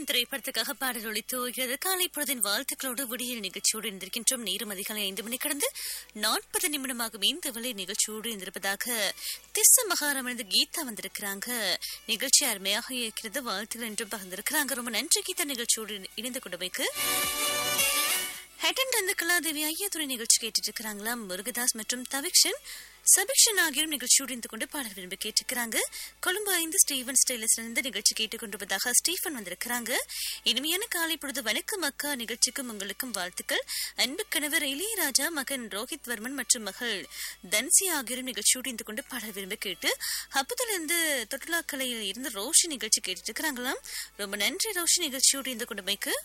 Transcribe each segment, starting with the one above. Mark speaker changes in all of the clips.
Speaker 1: மன்னன் திரைப்படத்துக்காக பாடல் ஒழித்து வருகிறது காலை பொழுதின் வாழ்த்துக்களோடு விடியல் நிகழ்ச்சியோடு இருந்திருக்கின்றோம் நேரம் அதிகாலை ஐந்து மணி கடந்து நாற்பது நிமிடமாகும் இந்த வேலை நிகழ்ச்சியோடு இருந்திருப்பதாக திச மகாராமனது கீதா வந்திருக்கிறாங்க நிகழ்ச்சி அருமையாக இருக்கிறது வாழ்த்துக்கள் என்றும் பகிர்ந்திருக்கிறாங்க ரொம்ப நன்றி கீதா நிகழ்ச்சியோடு இணைந்து கொண்டவைக்கு ஹெட்டன் வந்து கலாதேவி ஐயாத்துறை நிகழ்ச்சி கேட்டுட்டு இருக்கிறாங்களா முருகதாஸ் மற்றும் தவிக்ஷன் சபிக்ஷன் ஆகியோரும் நிகழ்ச்சியோடு இருந்து கொண்டு பாடல் விரும்பி கேட்டிருக்கிறாங்க கொழும்பு ஐந்து ஸ்டீவன் ஸ்டைலஸ் இருந்து நிகழ்ச்சி கேட்டுக்கொண்டிருப்பதாக ஸ்டீஃபன் வந்திருக்கிறாங்க இனிமையான காலை பொழுது வணக்கம் அக்கா நிகழ்ச்சிக்கும் உங்களுக்கும் வாழ்த்துக்கள் அன்பு கணவர் இளையராஜா மகன் ரோஹித் வர்மன் மற்றும் மகள் தன்சி ஆகியோரும் நிகழ்ச்சியோடு இருந்து கொண்டு பாடல் விரும்பி கேட்டு அப்பத்துல இருந்து தொட்டிலாக்கலையில் இருந்து ரோஷி நிகழ்ச்சி கேட்டுட்டு இருக்கிறாங்களாம் ரொம்ப நன்றி ரோஷி நிகழ்ச்சியோடு இருந்து கொண்டமைக்கு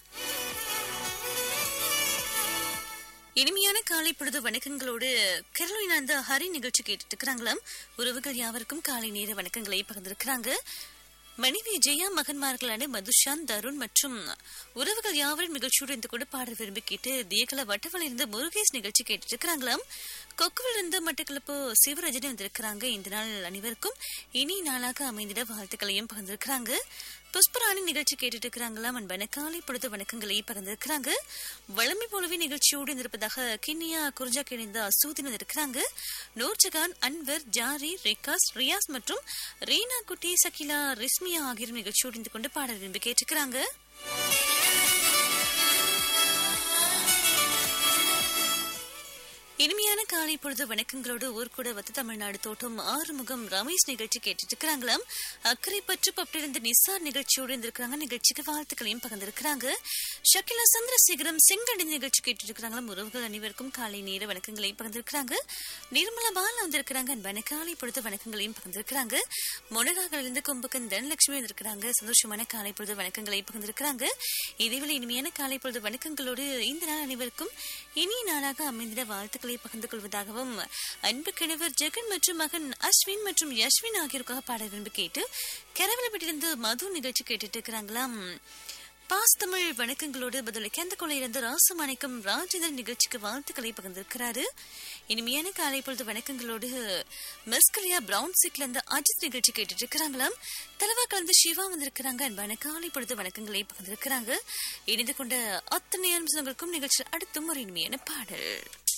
Speaker 1: இனிமையான காலை பொழுது வணக்கங்களோடு கேரளினா அந்த ஹரி நிகழ்ச்சி கேட்டுட்டு இருக்கிறாங்களாம் உறவுகள் யாவருக்கும் காலை நேர வணக்கங்களை பகிர்ந்திருக்கிறாங்க மனைவி ஜெயா மகன்மார்களான மதுஷான் தருண் மற்றும் உறவுகள் யாவரும் நிகழ்ச்சியோடு இருந்து கூட பாடல் விரும்பி கேட்டு தியகல வட்டவள இருந்து முருகேஷ் நிகழ்ச்சி கேட்டுட்டு இருக்கிறாங்களாம் கொக்குவில் இருந்து மட்டக்களப்பு சிவரஜினி வந்திருக்கிறாங்க இந்த நாள் அனைவருக்கும் இனி நாளாக அமைந்திட வாழ்த்துக்களையும் பகிர்ந்திருக்கிறாங்க புஷ்பராணி நிகழ்ச்சி கேட்டுட்டு இருக்கிறாங்களாம் அன்பான காலை பொழுது வணக்கங்களை பகிர்ந்திருக்கிறாங்க வளமை போலவே நிகழ்ச்சியோடு இருப்பதாக கிண்ணியா குறிஞ்சா கிணிந்த அசூதின் இருக்கிறாங்க நூர்ஜகான் அன்வர் ஜாரி ரிகாஸ் ரியாஸ் மற்றும் ரீனா குட்டி சகிலா ரிஸ்மியா ஆகியோரும் நிகழ்ச்சியோடு இருந்து கொண்டு பாடல் விரும்பி கேட்டுக்கிறாங்க இனிமையான காலை பொழுது வணக்கங்களோடு ஊர் கூட வத்து தமிழ்நாடு தோட்டம் ஆறுமுகம் ரமேஷ் நிகழ்ச்சி கேட்டுட்டு இருக்கிறாங்களாம் அக்கறை பற்று பப்பிலிருந்து நிசார் நிகழ்ச்சியோடு இருந்திருக்கிறாங்க நிகழ்ச்சிக்கு வாழ்த்துக்களையும் பகிர்ந்திருக்கிறாங்க ஷக்கிலா சந்திரசேகரம் செங்கடி நிகழ்ச்சி கேட்டுட்டு இருக்கிறாங்களாம் உறவுகள் அனைவருக்கும் காலை நேர வணக்கங்களையும் பகிர்ந்திருக்கிறாங்க நிர்மலா பாலா வந்திருக்கிறாங்க அன்பான காலை பொழுது வணக்கங்களையும் பகிர்ந்திருக்கிறாங்க மொனகாவிலிருந்து கும்பகன் தனலட்சுமி வந்திருக்கிறாங்க சந்தோஷமான காலை பொழுது வணக்கங்களை பகிர்ந்திருக்கிறாங்க இதேவேளை இனிமையான காலை பொழுது வணக்கங்களோடு இந்த நாள் அனைவருக்கும் இனிய நாளாக அமைந்திட வாழ்த்துக்களை கருத்துக்களை பகிர்ந்து கொள்வதாகவும் அன்பு கணவர் ஜெகன் மற்றும் மகன் அஸ்வின் மற்றும் யஸ்வின் ஆகியோருக்காக பாட விரும்பி கேட்டு கரவலப்பட்டிருந்து மது நிகழ்ச்சி கேட்டுட்டு இருக்கிறாங்களாம் பாஸ் தமிழ் வணக்கங்களோடு பதிலளிக்க அந்த கொலையிலிருந்து ராசமாணிக்கம் ராஜேந்திரன் நிகழ்ச்சிக்கு வாழ்த்துக்களை பகிர்ந்திருக்கிறாரு இனிமையான காலை பொழுது வணக்கங்களோடு மெஸ்கலியா பிரவுன் சிக்ல இருந்து அஜித் நிகழ்ச்சி கேட்டுட்டு இருக்கிறாங்களாம் தலைவா கலந்து சிவா வந்திருக்கிறாங்க அன்பான காலை பொழுது வணக்கங்களை பகிர்ந்திருக்கிறாங்க இணைந்து கொண்ட அத்தனை அம்சங்களுக்கும் நிகழ்ச்சி அடுத்தும் ஒரு இனிமையான பாடல்